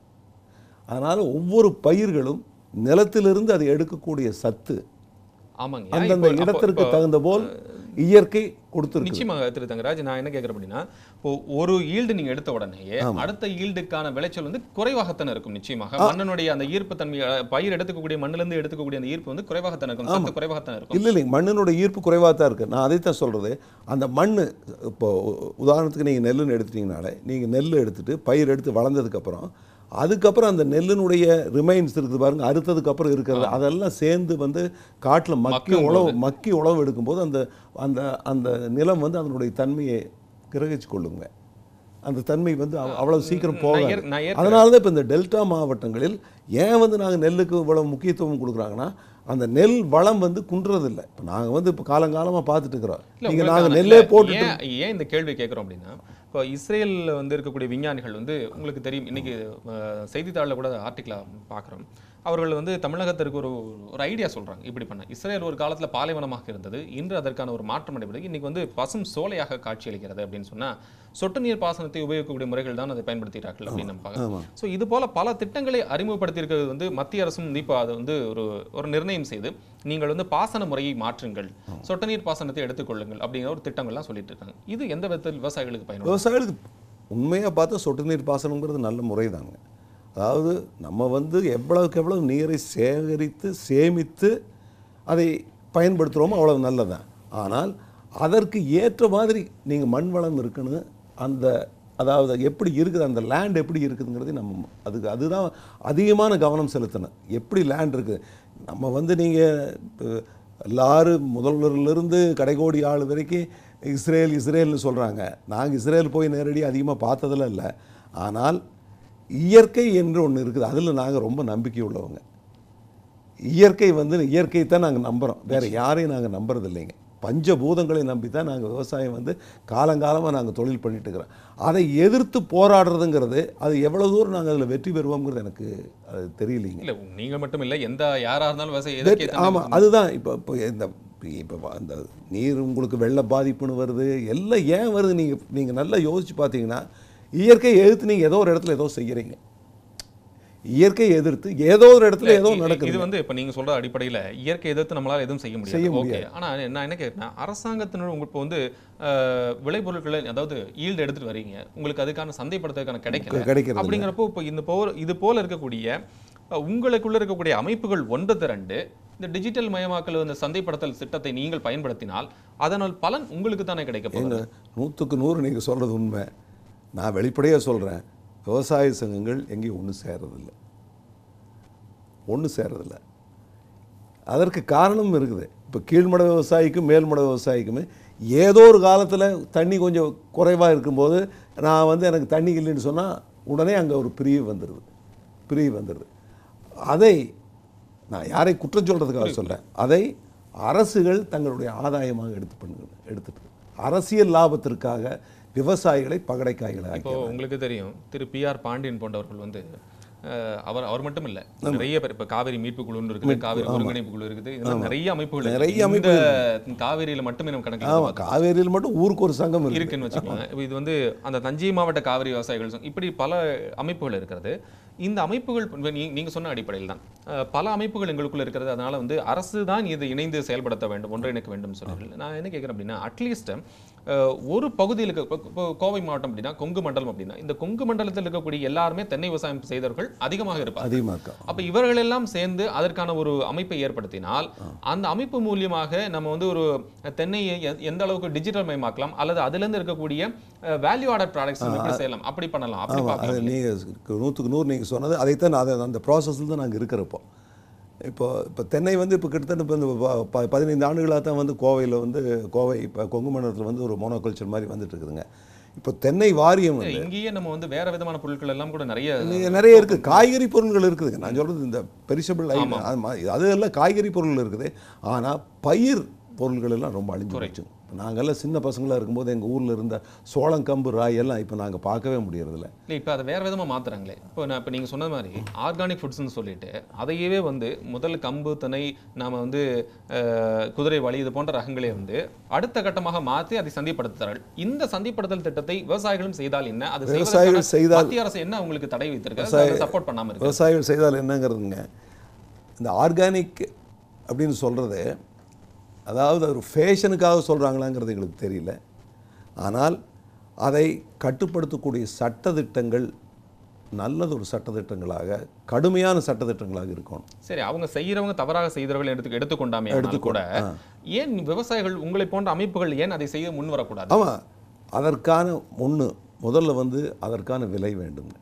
அதனால் ஒவ்வொரு பயிர்களும் நிலத்திலிருந்து அதை எடுக்கக்கூடிய சத்து ஆமாங்க அந்தந்த இப்போ- அப்போ- இடத்திற்கு இப்போ- தகுந்த போல் இயற்கை கொடுத்துருக்கு நிச்சயமாக திரு தங்கராஜ் நான் என்ன கேட்குறேன் அப்படின்னா இப்போ ஒரு ஈல்டு நீங்க எடுத்த உடனேயே அடுத்த ஈல்டுக்கான விளைச்சல் வந்து குறைவாகத்தானே இருக்கும் நிச்சயமாக மண்ணினுடைய அந்த ஈர்ப்பு தன்மை அஹ், பயிர் எடுத்துக்கக்கூடிய மண்ணிலிருந்து எடுத்துக்கக்கூடிய அந்த ஈர்ப்பு வந்து குறைவாகத்தானே இருக்கும் சத்து குறைவாகத்தானே இருக்கும் இல்லை இல்லைங்க மண்ணினோட ஈர்ப்பு குறைவாக தான் இருக்குது நான் அதைத்தான் சொல்கிறது அந்த மண் இப்போ உதாரணத்துக்கு நீங்கள் நெல்லுன்னு எடுத்துட்டிங்கனாலே நீங்கள் நெல் எடுத்துட்டு பயிர் எடுத்து வளர்ந்ததுக்கப்புறம் அதுக்கப்புறம் அந்த நெல்லினுடைய ரிமைன்ஸ் இருக்குது பாருங்க அறுத்ததுக்கப்புறம் இருக்கிறது அதெல்லாம் சேர்ந்து வந்து காட்டில் மக்கி மக்கும் உழவு மக்கி உழவு எடுக்கும்போது அந்த அந்த அந்த நிலம் வந்து அதனுடைய தன்மையை கிரகிச்சு கொள்ளுங்க அந்த தன்மை வந்து அவ்- அவ்வளவு சீக்கிரம் நான் போகாது ஏற்- நான் ஏற்கிறேன். அதனால தான் இப்போ இந்த டெல்டா மாவட்டங்களில் ஏன் வந்து நாங்கள் நெல்லுக்கு இவ்வளவு முக்கியத்துவம் கொடுக்குறாங்கன்னா அந்த நெல் வளம் வந்து குன்றதில்லை இப்போ நாங்கள் வந்து இப்போ காலங்காலமாக பார்த்துட்டு இருக்கிறோம் இல்ல, நீங்கள் உங்களுக்கான- நாங்கள் நெல்லே இல்ல, போட்டுட்டு ஏன் ஏன் இந்த கேள்வி கேட்குறோம் அப்படின்னா இப்போ இஸ்ரேல்ல வந்து இருக்கக்கூடிய விஞ்ஞானிகள் வந்து உங்களுக்கு தெரியும் இன்னைக்கு அஹ், செய்தித்தாளில் கூட ஆர்டிக்கலாக பார்க்குறோம் அவர்கள் வந்து தமிழகத்திற்கு ஒரு ஒரு ஐடியா சொல்றாங்க இப்படி பண்ண இஸ்ரேல் ஒரு காலத்துல பாலைவனமாக இருந்தது இன்று அதற்கான ஒரு மாற்றம் அடைபடுது இன்னைக்கு வந்து பசும் சோலையாக காட்சியளிக்கிறது அப்படின்னு சொன்னா சொட்டு நீர் பாசனத்தை உபயோகிக்கக்கூடிய முறைகள் தான் அதை பயன்படுத்துகிறார்கள் அப்படின்னு நம்ம பார்க்கலாம் ஸோ இது போல பல திட்டங்களை அறிமுகப்படுத்தி இருக்கிறது வந்து மத்திய அரசும் இப்போ அதை வந்து ஒரு ஒரு நிர்ணயம் செய்து நீங்கள் வந்து பாசன முறையை மாற்றுங்கள் சொட்டு நீர் பாசனத்தை எடுத்துக்கொள்ளுங்கள் அப்படிங்கிற ஒரு திட்டங்கள்லாம் சொல்லிட்டு இருக்காங்க இது எந்த விதத்தில் விவசாயிகளுக்கு பயன்படும் விவசாயிகளுக்கு உண்மையாக பார்த்தா சொட்டு நீர் பாசனங்கிறது நல்ல முறை தாங்க அதாவது நம்ம வந்து எவ்வளவுக்கு எவ்வளவு நீரை சேகரித்து சேமித்து அதை பயன்படுத்துகிறோமோ அவ்வளவு நல்லதுதான் ஆனால் அதற்கு ஏற்ற மாதிரி நீங்கள் மண் வளம் இருக்கணும் அந்த அதாவது எப்படி இருக்குது அந்த லேண்ட் எப்படி இருக்குதுங்கிறது நம்ம அதுக்கு அதுதான் அதிகமான கவனம் செலுத்தணும் எப்படி லேண்ட் இருக்குது நம்ம வந்து நீங்கள் எல்லாரும் முதல்வரிலிருந்து கடைகோடி ஆள் வரைக்கும் இஸ்ரேல் இஸ்ரேல்னு சொல்கிறாங்க நாங்கள் இஸ்ரேல் போய் நேரடியாக அதிகமாக பார்த்ததில்ல இல்லை ஆனால் இயற்கை என்று ஒன்று இருக்குது அதில் நாங்கள் ரொம்ப நம்பிக்கை உள்ளவங்க இயற்கை வந்து இயற்கையை தான் நாங்கள் நம்புகிறோம் வேறு யாரையும் நாங்கள் நம்புறது இல்லைங்க பஞ்சபூதங்களை நம்பி தான் நாங்கள் விவசாயம் வந்து காலங்காலமாக நாங்கள் தொழில் பண்ணிட்டு இருக்கிறோம் அதை எதிர்த்து போராடுறதுங்கிறது அது எவ்வளோ தூரம் நாங்கள் அதில் வெற்றி பெறுவோங்கிறது எனக்கு அது தெரியலைங்க இல்ல நீங்க மட்டும் இல்ல எந்த யாரா இருந்தாலும் விவசாயி எதற்கு ஏத்த ஆமாம் அதுதான் இப்போ இப்போ இந்த இப்போ அந்த நீர் உங்களுக்கு வெள்ள பாதிப்புன்னு வருது எல்லாம் ஏன் வருது நீங்கள் நீங்கள் நல்லா யோசிச்சு பார்த்தீங்கன்னா இயற்கையை எதிர்த்து நீங்கள் ஏதோ ஒரு இடத்துல ஏதோ செய்கிறீங்க இயற்கையை எதிர்த்து ஏதோ ஒரு இடத்துல ஏதோ இ- நடக்குது இது வந்து இப்ப நீங்க சொல்ற அடிப்படையில இயற்கை எதிர்த்து நம்மளால எதுவும் செய்ய முடியாது செய்ய ஓகே ஆனா நான் என்ன கேட்கிறேன்னா அரசாங்கத்தினர் உங்களுக்கு இப்போ வந்து அஹ், விளைபொருட்களை அதாவது ஈல்டு எடுத்துட்டு வரீங்க உங்களுக்கு அதுக்கான சந்தைப்படுத்துறதுக்கான கிடைக்கல கிடைக்கிறது இல்ல. அப்படிங்கிறப்போ இப்போ இந்த போல இது போல இருக்கக்கூடிய அஹ், உங்களுக்குள்ள இருக்கக்கூடிய அமைப்புகள் ஒன்று திரண்டு இந்த டிஜிட்டல் மயமாக்கல் இந்த சந்தைப்படுத்தல் திட்டத்தை நீங்கள் பயன்படுத்தினால் அதனால் பலன் உங்களுக்கு தானே கிடைக்க போகுது எங்க நூற்றுக்கு நூறு நீங்கள் சொல்கிறது உண்மை நான் வெளிப்படையாக சொல்கிறேன் விவசாய சங்கங்கள் எங்கேயும் ஒன்று சேர்றதில்ல ஒன்று சேர்றதில்ல அதற்கு காரணம் இருக்குது இப்போ கீழ்மட விவசாயிக்கும் மேல்மட விவசாயிக்குமே ஏதோ ஒரு காலத்தில் தண்ணி கொஞ்சம் குறைவாக இருக்கும்போது நான் வந்து எனக்கு தண்ணி இல்லைன்னு சொன்னால் உடனே அங்கே ஒரு பிரிவு வந்துடுது பிரிவு வந்துடுது அதை நான் யாரை குற்றம் சொல்கிறதுக்காக சொல்கிறேன் அதை அரசுகள் தங்களுடைய ஆதாயமாக எடுத்து பண்ணுங்க எடுத்துட்டு அரசியல் லாபத்திற்காக விவசாயிகளை பகடைக்காய்களை இப்போ உங்களுக்கு தெரியும் திரு பி ஆர் பாண்டியன் போன்றவர்கள் வந்து அஹ், அவர் அவர் மட்டும் இல்ல நிறைய பேர் இப்ப காவிரி மீட்பு குழுன்னு இருக்குது காவிரி ஒருங்கிணைப்பு குழு இருக்குது இது மாதிரி நிறைய அமைப்புகள் இருக்கு. நிறைய இந்த காவிரியில மட்டுமே நம்ம கணக்கு ஆமாம் காவேரியில் மட்டும் ஊருக்கு ஒரு சங்கம் இருக்கு இருக்குன்னு வச்சுக்கோங்க இப்போ இது வந்து அந்த தஞ்சை மாவட்ட காவிரி விவசாயிகள் சங்கம் இப்படி பல அமைப்புகள் இருக்கிறது இந்த அமைப்புகள் இப்ப நீ- நீங்க சொன்ன அடிப்படையில் தான் அஹ், பல அமைப்புகள் எங்களுக்குள்ள இருக்கிறது அதனால வந்து அரசு தான் இது இணைந்து செயல்படுத்த வேண்டும் ஒன்றிணைக்க வேண்டும் சொல்லுங்கள் நான் என்ன கேட்குறேன் அப்படின்னா அட்லீஸ்ட் ஒரு பகுதியில் இருக்க இப்போ- இப்போ கோவை மாவட்டம் அப்படின்னா கொங்கு மண்டலம் அப்படின்னா இந்த கொங்கு மண்டலத்தில் இருக்கக்கூடிய எல்லாருமே தென்னை விவசாயம் செய்தவர்கள் அதிகமாக இருப்பாங்க அதிகமாக இருக்கா அப்ப இவர்கள் எல்லாம் சேர்ந்து அதற்கான ஒரு அமைப்பை ஏற்படுத்தினால் அந்த அமைப்பு மூலியமாக நம்ம வந்து ஒரு தென்னையை எ- எந்த அளவுக்கு டிஜிட்டல் மயமாக்கலாம் அல்லது அதுல இருந்து இருக்கக்கூடிய வேல்யூ ஆடட் ப்ராடக்ட்ஸ் எப்படி செய்யலாம் அப்படி பண்ணலாம் அப்படி ஆமாம் அது பார்க்கலாம் நீங்கள் நூற்றுக்கு நூறு நீங்கள் சொன்னது அதைத்தான் நான் அதை அந்த ப்ராசஸில் தான் நாங்கள் இருக்கிறப்போ இப்போ இப்போ தென்னை வந்து இப்போ கிட்டத்தட்ட இப்போ இந்த ப- ப- பதினைந்து ஆண்டுகளாக தான் வந்து கோவையில் வந்து கோவை இப்போ கொங்கு மண்டலத்தில் வந்து ஒரு மோனோகல்ச்சர் மாதிரி வந்துட்டு இருக்குதுங்க இப்போ தென்னை வாரியம் வந்து இங்கேயே நம்ம வந்து வேற விதமான பொருட்கள் எல்லாம் கூட நிறைய நீங்க நிறைய இருக்குது காய்கறி பொருள்கள் இருக்குதுங்க நான் சொல்கிறது இந்த பெரிசபிள் அது எல்லாம் காய்கறி பொருள் இருக்குது ஆனால் பயிர் பொருள்கள் எல்லாம் ரொம்ப அழிஞ்சு போச்சு இப்போ நாங்கெல்லாம் சின்ன பசங்களாக இருக்கும்போது எங்கள் ஊரில் இருந்த சோளம் கம்பு ராய் எல்லாம் இப்போ நாங்கள் பார்க்கவே முடியறதில்ல இல்லை இப்போ அதை வேற விதமா மாத்துறாங்களே இப்போ நான் இப்போ நீங்க சொன்ன மாதிரி ஆர்கானிக் ஃபுட்ஸ்னு சொல்லிட்டு அதையவே வந்து முதல் கம்பு திணை நாம வந்து அஹ், குதிரை வழி இது போன்ற ரகங்களை வந்து அடுத்த கட்டமாக மாற்றி அதை சந்தைப்படுத்துகிறார்கள் இந்த சந்தைப்படுத்தல் திட்டத்தை விவசாயிகளும் செய்தால் என்ன அது விவசாயிகள் செய்வதற்கான செய்தால் மத்திய அரசு என்ன உங்களுக்கு தடை வைத்திருக்கு சப்போர்ட் பண்ணாம இருக்கு விவசாயிகள் செய்தால் என்னங்கிறதுங்க இந்த ஆர்கானிக் அப்படின்னு சொல்கிறது அதாவது ஒரு ஃபேஷனுக்காக சொல்கிறாங்களாங்கிறது எங்களுக்கு தெரியல ஆனால் அதை கட்டுப்படுத்தக்கூடிய சட்டதிட்டங்கள் நல்லதொரு சட்டதிட்டங்களாக கடுமையான சட்டதிட்டங்களாக இருக்கணும் சரி அவங்க செய்யறவங்க தவறாக செய்தவர்கள் எடுத்து எடுத்துக்கொண்டாமே ஆனாலும் கூட ஏன் விவசாயிகள் உங்களை போன்ற அமைப்புகள் ஏன் அதை செய்ய முன் வரக்கூடாது ஆமாம் அதற்கான ஒன்று முதல்ல வந்து அதற்கான விலை வேண்டுங்க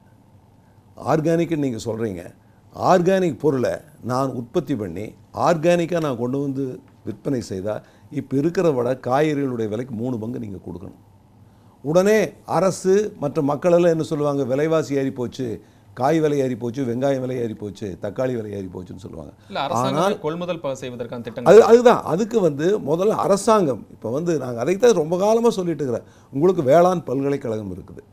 ஆர்கானிக்னு நீங்கள் சொல்கிறீங்க ஆர்கானிக் பொருளை நான் உற்பத்தி பண்ணி ஆர்கானிக்காக நான் கொண்டு வந்து விற்பனை செய்தால் இப்போ இருக்கிற விட காய்கறிகளுடைய விலைக்கு மூணு பங்கு நீங்கள் கொடுக்கணும் உடனே அரசு மற்ற மக்கள் எல்லாம் என்ன சொல்லுவாங்க விலைவாசி ஏறி போச்சு காய் விலை ஏறி போச்சு வெங்காயம் விலை ஏறி போச்சு தக்காளி விலை ஏறி போச்சுன்னு சொல்லுவாங்க இல்ல அரசாங்கம் கொள்முதல் ப- செய்வதற்கான திட்டங்கள் அது அதுதான் அதுக்கு வந்து முதல்ல அரசாங்கம் இப்போ வந்து நாங்கள் அதைத்தான் ரொம்ப காலமாக சொல்லிட்டு இருக்கிறேன் உங்களுக்கு வேளாண் பல்கலைக்கழகம் இருக்குது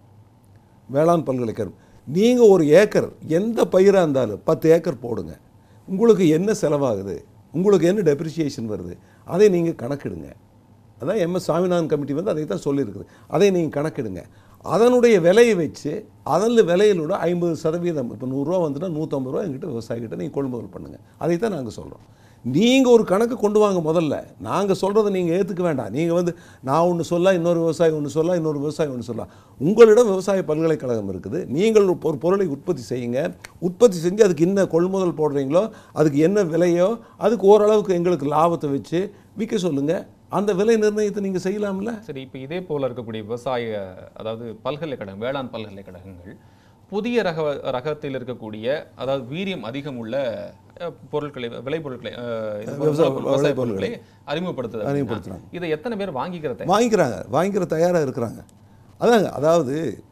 வேளாண் பல்கலைக்கழகம் நீங்கள் ஒரு ஏக்கர் எந்த பயிராக இருந்தாலும் பத்து ஏக்கர் போடுங்க உங்களுக்கு என்ன செலவாகுது உங்களுக்கு என்ன டெப்ரிசியேஷன் வருது அதை நீங்கள் கணக்கிடுங்க அதான் எம்எஸ் சாமிநாதன் கமிட்டி வந்து அதை தான் சொல்லியிருக்குது அதை நீங்கள் கணக்கிடுங்க அதனுடைய விலையை வச்சு அதில் விலையிலோட ஐம்பது சதவீதம் இப்போ நூறுரூவா வந்துட்டா நூற்றம்பது ரூபா எங்கிட்ட விவசாயிகிட்ட நீங்கள் கொள்முதல் பண்ணுங்கள் அதை தான் நாங்கள் சொல்கிறோம் நீங்கள் ஒரு கணக்கு கொண்டு வாங்க முதல்ல நாங்கள் சொல்கிறத நீங்கள் ஏற்றுக்க வேண்டாம் நீங்கள் வந்து நான் ஒன்று சொல்ல இன்னொரு விவசாயி ஒன்று சொல்ல இன்னொரு விவசாயி ஒன்று சொல்ல உங்களிடம் விவசாய பல்கலைக்கழகம் இருக்குது நீங்கள் ஒரு பொருளை உற்பத்தி செய்யுங்க உற்பத்தி செஞ்சு அதுக்கு என்ன கொள்முதல் போடுறீங்களோ அதுக்கு என்ன விலையோ அதுக்கு ஓரளவுக்கு எங்களுக்கு லாபத்தை வச்சு விற்க சொல்லுங்கள் அந்த விலை நிர்ணயத்தை நீங்கள் செய்யலாம்ல சரி இப்போ இதே போல இருக்கக்கூடிய விவசாய அதாவது பல்கலைக்கழகம் வேளாண் பல்கலைக்கழகங்கள் புதிய ரக ரகத்தில் இருக்கக்கூடிய அதாவது வீரியம் அதிகம் உள்ள அஹ், பொருட்களை விளைபொருட்களை அஹ், இது விவசாய- விவசாய விளைபொருட்களை பொருட்களை அறிமுகப்படுத்துது அப்படின்னா, அறிமுகப்படுத்துறாங்க. இதை எத்தனை பேர் வாங்கிக்கிறத வாங்கிக்கிறாங்க வாங்கிக்கிற தயாராக இருக்கிறாங்க அதாங்க அதாவது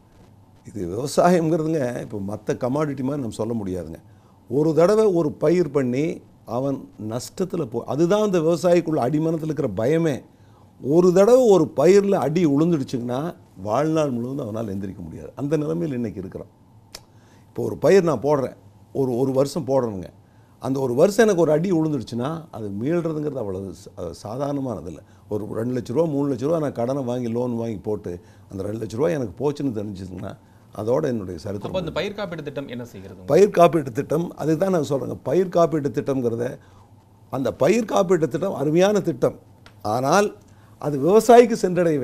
இது விவசாயங்கிறதுங்க இப்போ மற்ற கமாடிட்டி மாதிரி நம்ம சொல்ல முடியாதுங்க ஒரு தடவை ஒரு பயிர் பண்ணி அவன் நஷ்டத்தில் போ அதுதான் அந்த விவசாயிக்குள்ள அடிமனத்தில் இருக்கிற பயமே ஒரு தடவை ஒரு பயிரில் அடி உளுந்துடுச்சுங்கன்னா வாழ்நாள் முழுவதும் அவனால் எந்திரிக்க முடியாது அந்த நிலைமையில் இன்னைக்கு இருக்கிறான் இப்போ ஒரு பயிர் நான் போடுறேன் ஒரு ஒரு வருஷம் போடுறேனுங்க அந்த ஒரு வருஷம் எனக்கு ஒரு அடி விழுந்துடுச்சுன்னா அது மீள்றதுங்கிறது அவ்வளவு ச- அது சாதாரணமானது இல்லை ஒரு ரெண்டு லட்ச ரூபா மூணு லட்ச ரூபா நான் கடனை வாங்கி லோன் வாங்கி போட்டு அந்த ரெண்டு லட்ச ரூபா எனக்கு போச்சுன்னு தெரிஞ்சுதுன்னா அதோட என்னுடைய அப்போ சரித்திரம் இந்த பயிர் காப்பீடு திட்டம் என்ன செய்கிறது பயிர் காப்பீட்டு திட்டம் அதுதான் நான் சொல்கிறேங்க பயிர் காப்பீட்டு திட்டம்ங்கிறத அந்த பயிர் காப்பீட்டு திட்டம் அருமையான திட்டம் ஆனால் அது விவசாயிக்கு சென்றடைய வேண்டும்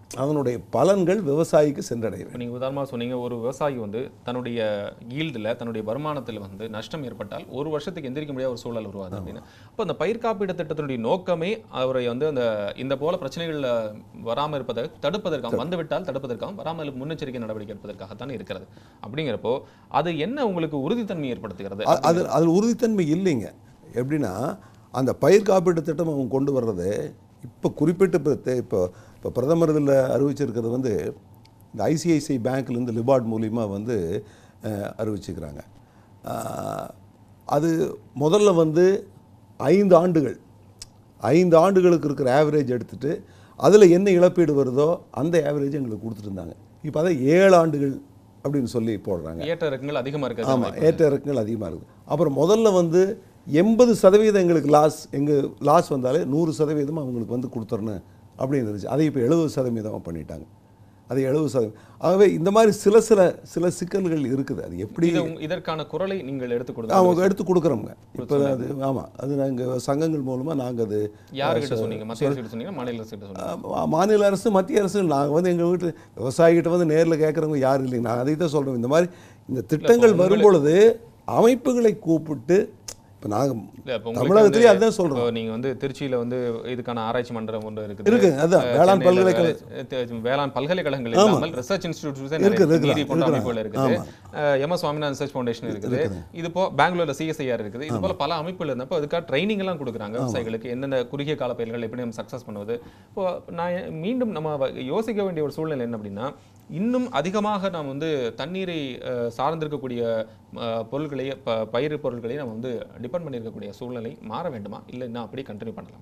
அதனுடைய பலன்கள் விவசாயிக்கு சென்றடைய வேண்டும் இப்போ நீங்கள் உதாரணமாக சொன்னீங்க ஒரு விவசாயி வந்து தன்னுடைய ஈல்டில் தன்னுடைய வருமானத்தில் வந்து நஷ்டம் ஏற்பட்டால் ஒரு வருஷத்துக்கு எந்திரிக்க முடியாத ஒரு சூழல் உருவாது அப்படின்னு அப்போ அந்த பயிர் காப்பீடு திட்டத்தினுடைய நோக்கமே அவரை வந்து அந்த இந்த போல பிரச்சனைகளில் வராமல் இருப்பதை தடுப்பதற்காக வந்துவிட்டால் தடுப்பதற்காகவும் வராமல் முன்னெச்சரிக்கை நடவடிக்கை எடுப்பதற்காகத்தான் இருக்கிறது அப்படிங்கிறப்போ அது என்ன உங்களுக்கு உறுதித்தன்மை ஏற்படுத்துகிறது அ- அது அதில் உறுதித்தன்மை இல்லைங்க எப்படின்னா அந்த பயிர் காப்பீட்டு திட்டம் அவங்க கொண்டு வர்றது இப்போ குறிப்பிட்டு இப்போ தே- இப்போ இப்போ பிரதமர் இதில் அறிவிச்சிருக்கிறது வந்து இந்த ஐசிஐசிஐ பேங்க்லேருந்து லிபார்ட் மூலிமா வந்து அஹ், அறிவிச்சுக்கிறாங்க அஹ், அது முதல்ல வந்து ஐந்து ஆண்டுகள் ஐந்து ஆண்டுகளுக்கு இருக்கிற ஆவரேஜ் எடுத்துட்டு அதில் என்ன இழப்பீடு வருதோ அந்த ஆவரேஜ் எங்களுக்கு கொடுத்துருந்தாங்க இப்போ அதை ஏழு ஆண்டுகள் அப்படின்னு சொல்லி போடுறாங்க ஏற்ற இறக்கங்கள் அதிகமாக இருக்கிறது ஆமாம் ஏற்ற இறக்கங்கள் அதிகமாக இருக்குது அப்புறம் முதல்ல வந்து எண்பது சதவீதம் எங்களுக்கு லாஸ் எங்கள் லாஸ் வந்தாலே நூறு சதவீதம் அவங்களுக்கு வந்து கொடுத்துறணும் அப்படின்னு இருந்துச்சு அதை இப்போ எழுபது சதவீதமாக பண்ணிட்டாங்க அது எழுபது சதவீதம் ஆகவே இந்த மாதிரி சில சில சில சிக்கல்கள் இருக்குது அது எப்படி இது உங்க- இதற்கான குரலை நீங்கள் எடுத்து கொடுங்க அவங்க எடுத்து கொடுக்குறோங்க இப்போ அது ஆமாம் அது நாங்கள் சங்கங்கள் மூலமாக நாங்கள் அது யாருக்கிட்ட சொன்னீங்க மத்திய அரசு கிட்ட சொன்னீங்க மாநில அரசு கிட்ட சொன்னீங்க ஆ, மாநில அரசு மத்திய அரசு நாங்கள் வந்து எங்கள் வீட்டு விவசாயிகிட்ட வந்து நேரில் கேட்குறவங்க யாரும் இல்லைங்க நான் அதை தான் சொல்கிறோம் இந்த மாதிரி இந்த திட்டங்கள் வரும்பொழுது அமைப்புகளை கூப்பிட்டு இப்போ நாங்கள் இல்ல, இப்ப உங்களுக்கு தமிழகத்திலேயே வந்து அதுதான் சொல்கிறோம் இப்போ நீங்க வந்து திருச்சியில வந்து இதுக்கான ஆராய்ச்சி மன்றம் ஒன்று இருக்குது இருக்குங்க அதான் அஹ் வேளாண் சென்னையில பல்கலைக்கழகம் வே- தி- வேளாண் பல்கலைக்கழகங்கள் இல்லாமல் ரிசர்ச் இன்ஸ்டிடியூட்ஸ் இருக்குது, இருக்குது, நீதி போன்ற இருக்குது. அமைப்புகள் இருக்குது M S Swaminathan research foundation இருக்குது இது போ பெங்களூர்ல சிஎஸ்ஐஆர் இருக்குது இது போல பல அமைப்புகள் இருந்தப்போ அதுக்காக ட்ரைனிங் எல்லாம் கொடுக்குறாங்க விவசாயிகளுக்கு எந்தெந்த குறுகிய கால பயிர்கள் எப்படி நம்ம சக்ஸஸ் பண்ணுவது இப்போ நான் மீண்டும் நம்ம வ- யோசிக்க வேண்டிய ஒரு சூழ்நிலை என்ன அப்படின்னா இன்னும் அதிகமாக நாம் வந்து தண்ணீரை அஹ், சார்ந்திருக்கக்கூடிய அஹ், பொருட்களை ப- பயிர் பொருட்களை நம்ம வந்து டிபெண்ட் பண்ணியிருக்கக்கூடிய சூழ்நிலை மாற வேண்டுமா இல்லை இன்னும் அப்படியே கண்டினியூ பண்ணலாமா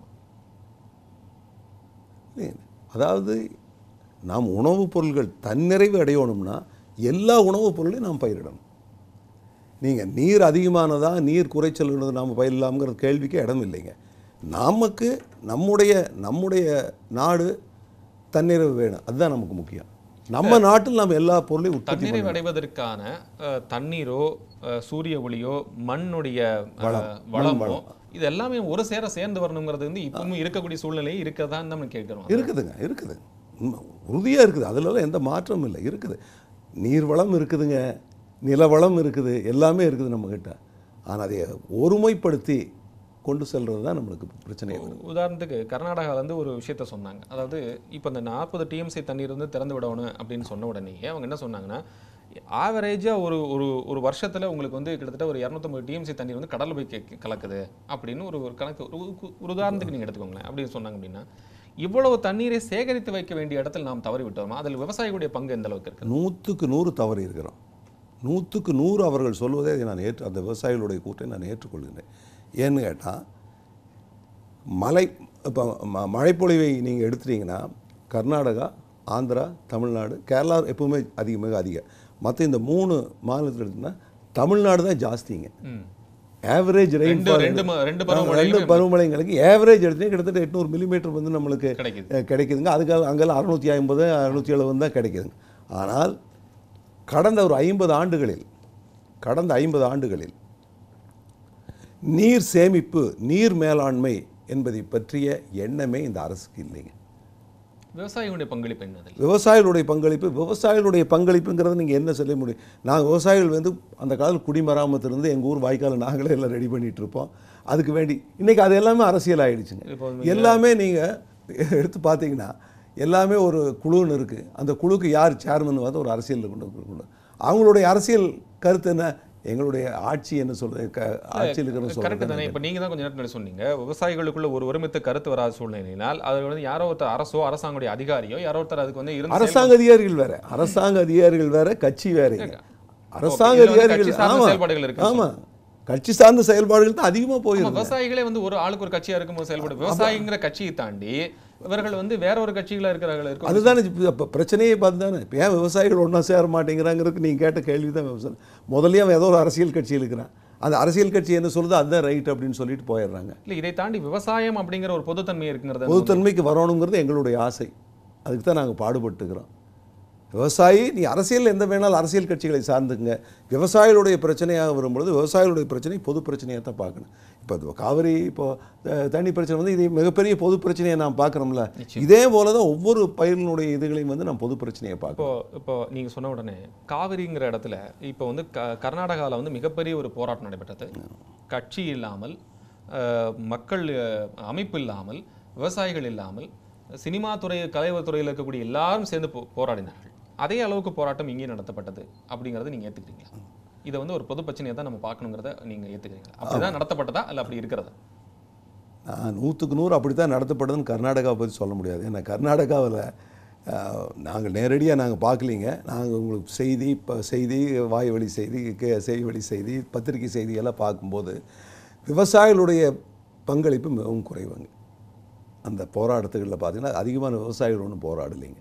அதாவது நாம் உணவுப் பொருள்கள் தன்னிறைவு அடையணும்னா எல்லா உணவுப் பொருளையும் நாம் பயிரிடணும் நீங்கள் நீர் அதிகமானதா நீர் குறைச்சல் உள்ளது நாம் பயிரிடலாம்ங்கிற கேள்விக்கு இடம் இல்லைங்க நமக்கு நம்முடைய நம்முடைய நாடு தன்னிறைவு வேணும் அதுதான் நமக்கு முக்கியம் நம்ம நாட்டில் நம்ம எல்லா பொருளையும் உற்பத்தி தண்ணீரை அடைவதற்கான அஹ், தண்ணீரோ அஹ், சூரிய ஒளியோ மண்ணுடைய அஹ், வளமோ இது எல்லாமே ஒரு சேர சேர்ந்து வரணுங்கிறது வந்து இப்பவும் இருக்கக்கூடிய சூழ்நிலை இருக்கதான் நம்ம கேட்கிறோம் இருக்குதுங்க இருக்குது உண்மை உறுதியாக இருக்குது அதிலெல்லாம் எந்த மாற்றமும் இல்லை இருக்குது நீர் வளம் இருக்குதுங்க நிலவளம் இருக்குது எல்லாமே இருக்குது நம்மக்கிட்ட ஆனால் அதை ஒருமைப்படுத்தி கொண்டு செல்றது தான் நம்மளுக்கு பிரச்சனையே வருது உதாரணத்துக்கு கர்நாடகால இருந்து ஒரு விஷயத்த சொன்னாங்க அதாவது இப்போ இந்த நாற்பது டிஎம்சி தண்ணீர் வந்து திறந்து விடணும் அப்படின்னு சொன்ன உடனே அவங்க என்ன சொன்னாங்கன்னா ஆவரேஜாக ஒரு ஒரு ஒரு வருஷத்தில் உங்களுக்கு வந்து கிட்டத்தட்ட ஒரு இரநூத்தம்பது டிஎம்சி தண்ணீர் வந்து கடல்ல போய் கே- கலக்குது அப்படின்னு ஒரு ஒரு கணக்கு ஒரு ஒரு- ஒரு உதாரணத்துக்கு நீங்கள் எடுத்துக்கோங்களேன் அப்படின்னு சொன்னாங்க அப்படின்னா இவ்வளவு தண்ணீரை சேகரித்து வைக்க வேண்டிய இடத்துல நாம் தவறி விட்டோமா அதில் விவசாயிகளுடைய பங்கு எந்த அளவுக்கு இருக்கு நூற்றுக்கு நூறு தவறி இருக்கிறோம் நூற்றுக்கு நூறு அவர்கள் சொல்வதை நான் ஏற்று அந்த விவசாயிகளுடைய கூட்டை நான் ஏற்றுக்கொள்கிறேன் ஏன்னு கேட்டால் மழை இப்போ ம மழைப்பொழிவை நீங்கள் எடுத்துட்டீங்கன்னா கர்நாடகா ஆந்திரா தமிழ்நாடு கேரளா எப்பவுமே அதிக மிக அதிகம் மற்ற இந்த மூணு மாநிலத்தில் எடுத்தீங்கன்னா தமிழ்நாடு தான் ஜாஸ்திங்க ம். ஆவரேஜ் ரெண்டு ரெயின்ஃபால் ரெண்டு ம- ரெண்டு ரெண்டு பருவமழையிலுமே பருவமழைங்களுக்கு ஆவரேஜ் எடுத்தீங்கன்னா கிட்டத்தட்ட எட்நூறு மில்லிமீட்டர் வந்து நம்மளுக்கு கிடைக்குது அஹ் கிடைக்குதுங்க அதுக்காக அங்கெல்லாம் அறுநூற்றி ஐம்பது அறுநூற்றி எழுபது தான் கிடைக்குதுங்க ஆனால் கடந்த ஒரு ஐம்பது ஆண்டுகளில் கடந்த ஐம்பது ஆண்டுகளில் நீர் சேமிப்பு நீர் மேலாண்மை என்பதை பற்றிய எண்ணமே இந்த அரசுக்கு இல்லைங்க விவசாயிகளுடைய பங்களிப்பு என்னது விவசாயிகளுடைய பங்களிப்பு விவசாயிகளுடைய பங்களிப்புங்கிறத நீங்கள் என்ன சொல்ல முடியும் நாங்கள் விவசாயிகள் வந்து அந்த காலத்தில் குடிமராமத்து இருந்து எங்கள் ஊர் வாய்க்காலை நாங்களே எல்லாம் ரெடி பண்ணிட்டு இருப்போம் அதுக்கு வேண்டி இன்னைக்கு அது எல்லாமே அரசியல் ஆயிடுச்சுங்க இப்போ எல்லாமே நீங்கள் எடுத்து பார்த்தீங்கன்னா எல்லாமே ஒரு குழுன்னு இருக்குது அந்த குழுக்கு யார் சேர்மன் வந்து ஒரு அரசியல் கொண்டு கொண்டு அவங்களுடைய அரசியல் கருத்து என்ன எங்களுடைய ஆட்சி என்ன சொல்றது க ஆட்சியில் இருக்கிற கரெக்ட் சொல்கிறது தானே இப்போ நீங்க தான் கொஞ்ச நேரத்தில் சொன்னீங்க விவசாயிகளுக்குள்ள ஒரு ஒருமித்த கருத்து வராத சூழ்நிலையினால் அது வந்து யாரோ ஒருத்தர் அரசோ அரசாங்களுடைய அதிகாரியோ யாரோ ஒருத்தர் அதுக்கு வந்து இருந்து அரசாங்க அதிகாரிகள் வேற அரசாங்க அதிகாரிகள் வேற கட்சி வேறங்க அரசாங்க இதுல வந்து அதிகாரிகள் கட்சி சார்ந்த ஆமா செயல்பாடுகள் இருக்கு ஆமா கட்சி சார்ந்த செயல்பாடுகள் தான் அதிகமாக ஆமா, போயிருக்கு விவசாயிகளே வந்து ஒரு ஆளுக்கு ஒரு கட்சியா இருக்கும்போது செயல்படும் விவசாயிங்கிற கட்சியை தாண்டி இவர்கள் வந்து வேற ஒரு கட்சிகளா இருக்கிறார்கள் இருக்கும் அதுதானே இப்ப- இப்ப பிரச்சனையே பார்த்து தானே இப்போ ஏன் விவசாயிகள் ஒன்றா சேர மாட்டேங்கிறாங்கிறதுக்கு நீங்கள் கேட்ட கேள்வி தான் விவசாயம் முதல்லயே அவன் ஏதோ ஒரு அரசியல் கட்சியில் இருக்கிறான் அந்த அரசியல் கட்சி என்ன சொல்லுதோ அதுதான் ரைட் அப்படின்னு சொல்லிட்டு போயிடுறாங்க இல்ல இதை தாண்டி விவசாயம் அப்படிங்கிற ஒரு பொதுத்தன்மை இருக்குங்கிறது பொதுத்தன்மைக்கு வரணுங்கிறது எங்களுடைய ஆசை அதுக்கு தான் நாங்கள் பாடுபட்டுக்கிறோம் விவசாயி நீ அரசியல் எந்த வேணாலும் அரசியல் கட்சிகளை சார்ந்துங்க விவசாயிகளுடைய பிரச்சனையாக வரும்பொழுது விவசாயிகளுடைய பிரச்சனை பொது பிரச்சனையாக தான் பார்க்கணும் இப்போ இது காவிரி இப்போ அஹ், தண்ணி பிரச்சனை வந்து இது மிகப்பெரிய பொது பிரச்சனையை நாம் பார்க்குறோம்ல இதே போல தான் ஒவ்வொரு பயிரினுடைய இதுகளையும் வந்து நாம் பொது பிரச்சனையை பார்க்குறோம் இப்போ இப்போ நீங்க சொன்ன உடனே காவிரிங்கிற இடத்துல இப்போ வந்து க கர்நாடகாவில் வந்து மிகப்பெரிய ஒரு போராட்டம் நடைபெற்றது கட்சி இல்லாமல் அஹ், மக்கள் அஹ், அமைப்பு இல்லாமல் விவசாயிகள் இல்லாமல் சினிமா துறை கலைவர் துறையில் இருக்கக்கூடிய எல்லாரும் சேர்ந்து போ போராடினார்கள் அதே அளவுக்கு போராட்டம் இங்கே நடத்தப்பட்டது அப்படிங்கறத நீங்க ஏத்துக்கிறீங்களா இதை வந்து ஒரு பொது பிரச்சனையை தான் நம்ம பார்க்கணுங்கிறத நீங்க ஏத்துக்கிறீங்களா அப்படிதான் நடத்தப்பட்டதா அல்ல அப்படி இருக்கிறதா நான் நூற்றுக்கு நூறு அப்படி தான் நடத்தப்படுதுன்னு கர்நாடகாவை பற்றி சொல்ல முடியாது ஏன்னா கர்நாடகாவில் நாங்கள் நேரடியாக நாங்கள் பார்க்கலீங்க நாங்கள் உங்களுக்கு செய்தி இப்போ செய்தி வாய் வழி செய்தி கே செய்தி வழி செய்தி பத்திரிகை செய்தி எல்லாம் பார்க்கும்போது விவசாயிகளுடைய பங்களிப்பு மிகவும் குறைவுங்க அந்த போராட்டத்துகளில் பார்த்தீங்கன்னா அதிகமான விவசாயிகள் ஒன்றும் போராடலைங்க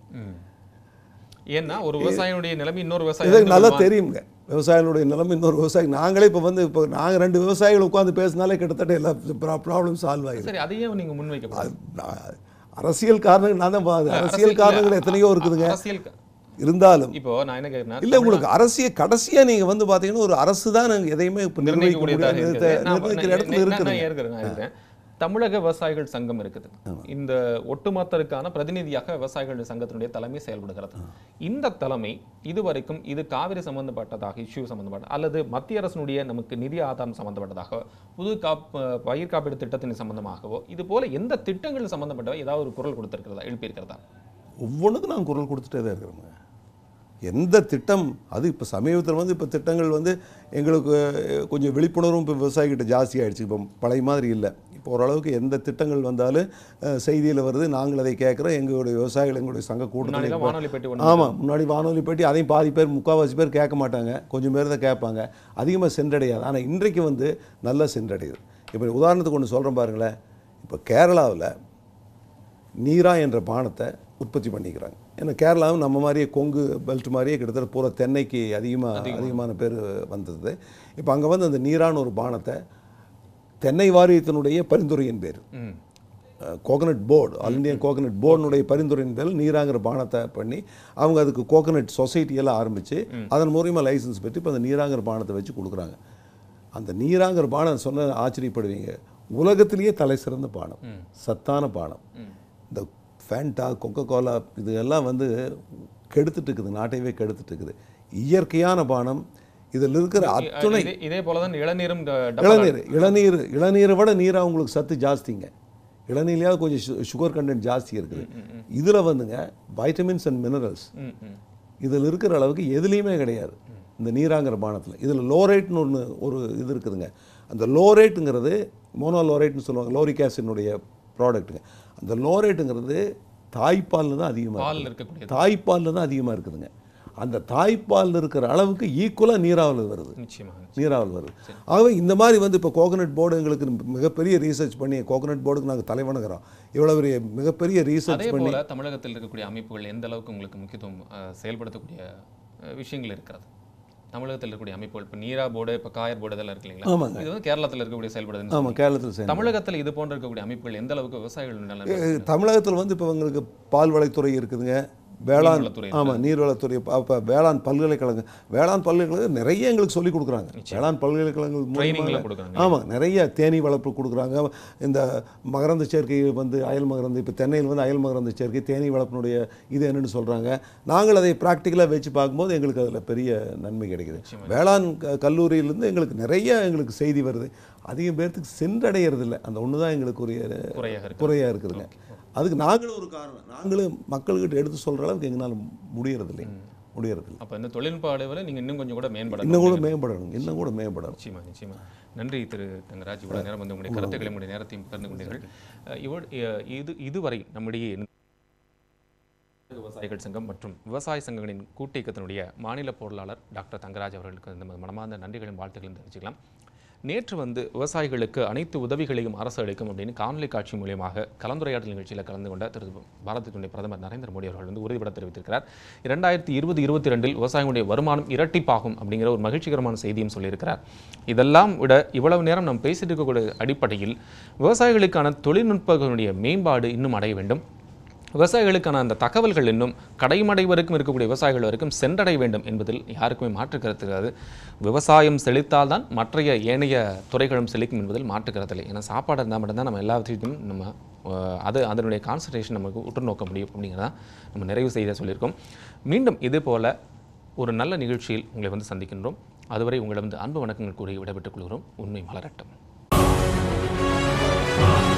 ஏன்னா ஒரு விவசாயினுடைய நிலைமை இன்னொரு விவசாயி இது நல்லா தெரியுங்க விவசாயிகளுடைய நிலைமை இன்னொரு விவசாயி நாங்களே இப்போ வந்து இப்போ நாங்கள் ரெண்டு விவசாயிகள் உட்காந்து பேசினாலே கிட்டத்தட்ட எல்லா ப்ராப்ளம் சால்வ் ஆகிடும் சரி அதையே நீங்க முன்வைக்க அது நான் அரசியல் காரணங்கள் நான் தான் பா- அரசியல் காரணங்கள் எத்தனையோ இருக்குதுங்க அரசியல் க- இருந்தாலும் இப்போ நான் என்ன கேட்கிறேன் இல்ல உங்களுக்கு அரசியல் கடைசியா நீங்க வந்து பாத்தீங்கன்னா ஒரு அரசு தான் நாங்க எதையுமே இப்ப நிர்ணயிக்க நிர்ணயிக்கக்கூடியதாக முடியாது இருக்குது. நிர்ணயித்த- நான் நிர்ணயிக்கிற நான் இடத்துல நான் இருக்குது நான் ஏற்கிறேன், நான் ஏற்கிறேன். தமிழக விவசாயிகள் சங்கம் இருக்குது இந்த ஒட்டுமொத்தருக்கான பிரதிநிதியாக விவசாயிகள் சங்கத்தினுடைய தலைமை செயல்படுகிறது இந்த தலைமை இதுவரைக்கும் இது காவிரி சம்பந்தப்பட்டதாக இஷ்யூ சம்பந்தப்பட்ட அல்லது மத்திய அரசினுடைய நமக்கு நிதி ஆதாரம் சம்பந்தப்பட்டதாக புது காப் பயிர் காப்பீடு திட்டத்தின் சம்பந்தமாகவோ இது போல எந்த திட்டங்கள் சம்பந்தப்பட்ட ஏதாவது ஒரு குரல் கொடுத்திருக்கிறதா எழுப்பியிருக்கிறதா ஒவ்வொன்றுக்கும் நாங்கள் குரல் கொடுத்துட்டே தான் இருக்கிறோங்க எந்த திட்டம் அது இப்போ சமீபத்தில் வந்து இப்போ திட்டங்கள் வந்து எங்களுக்கு அஹ், கொஞ்சம் விழிப்புணர்வும் இப்போ விவசாயிகிட்ட ஜாஸ்தி ஆயிடுச்சு இப்போ பழைய மாதிரி இல்லை இப்போ ஓரளவுக்கு எந்த திட்டங்கள் வந்தாலும் செய்தியில் வருது நாங்கள் அதை கேட்குறோம் எங்களுடைய விவசாயிகள் எங்களுடைய சங்க கூட்டத்தில் முன்னாடி வானொலி பெட்டி ஒன்று ஆமாம் முன்னாடி வானொலி பெட்டி அதையும் பாதி பேர் முக்கால்வாசி பேர் கேட்க மாட்டாங்க கொஞ்சம் பேர் தான் கேட்பாங்க அதிகமாக சென்றடையாது ஆனால் இன்றைக்கு வந்து நல்லா சென்றடையுது இப்போ உதாரணத்துக்கு ஒன்று சொல்கிறேன் பாருங்களேன் இப்போ கேரளாவில் நீரா என்ற பானத்தை உற்பத்தி பண்ணிக்கிறாங்க ஏன்னா கேரளாவும் நம்ம மாதிரியே கொங்கு பெல்ட் மாதிரியே கிட்டத்தட்ட பூரா தென்னைக்கு அதிகமாக அதிகமான பேர் வந்தது இப்போ அங்கே வந்து அந்த நீரான ஒரு பானத்தை தென்னை வாரியத்தினுடைய பரிந்துரையின் பேர் ம் coconut board all Indian coconut போர்டுனுடைய பரிந்துரையின் பேரில் நீராங்கிற பானத்தை பண்ணி அவங்க அதுக்கு கோகனட் சொசைட்டி எல்லாம் ஆரம்பித்து அதன் மூலியமா லைசன்ஸ் பெற்று இப்போ அந்த நீராங்கிற பானத்தை வச்சு கொடுக்குறாங்க அந்த நீராங்கிற பானம் சொன்ன ஆச்சரியப்படுவீங்க உலகத்திலேயே தலை சிறந்த பானம் சத்தான பானம் இந்த ஃபேண்டா கொக்கோ கோலா இது எல்லாம் வந்து கெடுத்துட்டு இருக்குது நாட்டையவே கெடுத்துட்டு இருக்குது இயற்கையான பானம் இதில் இருக்கிற அத்துணை இதே- இதே போலதான் இளநீரும் ட- டபுள் இளநீர் இளநீர் இளநீரை விட நீராக உங்களுக்கு சத்து ஜாஸ்திங்க இளநீர்லையாவது கொஞ்சம் சு சுகர் கண்டென்ட் ஜாஸ்தி இருக்குது இதில் வந்துங்க வைட்டமின்ஸ் அண்ட் மினரல்ஸ் ம் ம் இதில் இருக்கிற அளவுக்கு எதுலேயுமே கிடையாது இந்த நீராங்கிற பானத்தில் இதில் லோரேட்னு ஒன்று ஒரு இது இருக்குதுங்க அந்த லோரேட்டுங்கிறது மோனோலோரேட்னு சொல்லுவாங்க லோரிக் ஆசிட்னுடைய ப்ராடக்ட்டுங்க அந்த லோரேட்டுங்கிறது தாய்ப்பாலில் தான் அதிகமாக பால் இருக்கக்கூடியது தாய்ப்பாலில் தான் அதிகமாக இருக்குதுங்க அந்த தாய்ப்பாலில் இருக்கிற அளவுக்கு ஈக்குவலாக நீராவில் வருது நிச்சயமாக நீராவல் வருது ஆகவே இந்த மாதிரி வந்து இப்போ கோகனட் போர்டு எங்களுக்கு மிகப்பெரிய ரீசர்ச் பண்ணி கோகனட் போர்டுக்கு நாங்கள் தலைவணங்குறோம் இவ்வளோ பெரிய மிகப்பெரிய ரீசர்ச் அதே பண்ணி போல தமிழகத்தில் இருக்கக்கூடிய அமைப்புகள் எந்த அளவுக்கு உங்களுக்கு முக்கியத்துவம் அஹ், செயல்படுத்தக்கூடிய அஹ், விஷயங்கள் இருக்கிறது தமிழகத்தில் இருக்கக்கூடிய அமைப்புகள் இப்போ நீரா போர்டு இப்போ காயர் போர்டு இதெல்லாம் இருக்கு இல்லைங்களா ஆமாங்க. இது வந்து கேரளத்தில் இருக்கக்கூடிய செயல்படுதுன்னு ஆமாம் கேரளத்தில் சேர்ந்து தமிழகத்தில் இது போன்ற இருக்கக்கூடிய அமைப்புகள் எந்த அளவுக்கு விவசாயிகள் நலன் எ- தமிழகத்தில் வந்து இப்போ உங்களுக்கு பால்வளைத்துறை இருக்குதுங்க வேளாண் நீர்வளத்துறை ஆமாம் நீர்வளத்துறை அப்போ வேளாண் பல்கலைக்கழகம் வேளாண் பல்கலைக்கழகம் நிறைய எங்களுக்கு சொல்லிக் கொடுக்குறாங்க வேளாண் பல்கலைக்கழகங்கள் ட்ரைனிங்லாம் மூலமாக கொடுக்குறாங்க ஆமாம் நிறைய தேனீ வளர்ப்பு கொடுக்குறாங்க இந்த மகரந்த சேர்க்கை வந்து அயல் மகரந்த இப்போ தென்னையில் வந்து அயல் மகரந்த சேர்க்கை தேனீ வளர்ப்பினுடைய இது என்னன்னு சொல்கிறாங்க நாங்கள் அதை ப்ராக்டிக்கலாக வச்சு பார்க்கும்போது எங்களுக்கு அதில் பெரிய நன்மை கிடைக்குது வேளாண் க- கல்லூரியிலேருந்து எங்களுக்கு நிறைய எங்களுக்கு செய்தி வருது அதிகம் பேர்த்துக்கு சென்றடைகிறது இல்லை அந்த ஒன்று தான் எங்களுக்கு ஒரு குறையாக இருக்கு குறையாக இருக்குதுங்க அதுக்கு நாங்களும் ஒரு காரணம் நாங்களும் மக்கள்கிட்ட எடுத்து சொல்கிற அளவுக்கு எங்களால் முடியறது இல்லைங்க முடியறது இல்லை அப்போ இந்த தொழில்நுட்ப அளவில் நீங்கள் இன்னும் கொஞ்சம் கூட மேம்படணும் இன்னும் கூட மேம்படணும் இன்னும் கூட மேம்படணும் நிச்சயமா நிச்சயமா நன்றி திரு தங்கராஜ் இவ்வளவு நேரம் வந்து உங்களுடைய கருத்துக்களை உங்களுடைய நேரத்தையும் பகிர்ந்து கொண்டீர்கள் அஹ் இவ- அஹ் இது இதுவரை நம்முடைய விவசாயிகள் சங்கம் மற்றும் விவசாய சங்கங்களின் கூட்டு இயக்கத்தினுடைய மாநில பொருளாளர் டாக்டர் தங்கராஜ் அவர்களுக்கு இந்த மனமார்ந்த நன்றிகளையும் வாழ்த்துக்களையும் தெரிவிச்சுக்கலாம் நேற்று வந்து விவசாயிகளுக்கு அனைத்து உதவிகளையும் அரசு அளிக்கும் அப்படின்னு காணொலி காட்சி மூலியமாக கலந்துரையாடல் நிகழ்ச்சியில் கலந்து கொண்ட திரு பாரதத்தினுடைய பிரதமர் நரேந்திர மோடி அவர்கள் வந்து உறுதிபட தெரிவித்திருக்கிறார் இரண்டாயிரத்தி இருபது இருபத்தி ரெண்டில் விவசாயிகளுடைய வருமானம் இரட்டிப்பாகும் அப்படிங்கிற ஒரு மகிழ்ச்சிகரமான செய்தியும் சொல்லியிருக்கிறார் இதெல்லாம் விட இவ்வளவு நேரம் நாம் பேசிட்டு இருக்கக்கூடிய அடிப்படையில் விவசாயிகளுக்கான தொழில்நுட்பங்களுடைய மேம்பாடு இன்னும் அடைய வேண்டும் விவசாயிகளுக்கான அந்த தகவல்கள் இன்னும் கடைமடை வரைக்கும் இருக்கக்கூடிய விவசாயிகள் வரைக்கும் சென்றடைய வேண்டும் என்பதில் யாருக்குமே மாற்று கருத்து கிடையாது விவசாயம் செழித்தால்தான் மற்றைய ஏனைய துறைகளும் செழிக்கும் என்பதில் மாற்று கருத்து இல்லை ஏன்னா சாப்பாடு இருந்தால் மட்டும்தான் நம்ம எல்லாவற்றையும் நம்ம அஹ், அது அதனுடைய கான்சன்ட்ரேஷன் நமக்கு உற்று நோக்க முடியும் அப்படிங்கிறதா நம்ம நிறைவு செய்த சொல்லியிருக்கோம் மீண்டும் இதே போல ஒரு நல்ல நிகழ்ச்சியில் உங்களை வந்து சந்திக்கின்றோம் அதுவரை உங்களிடம் அன்பு வணக்கங்கள் கூறி விடைபெற்றுக் கொள்கிறோம் உண்மை மலரட்டும்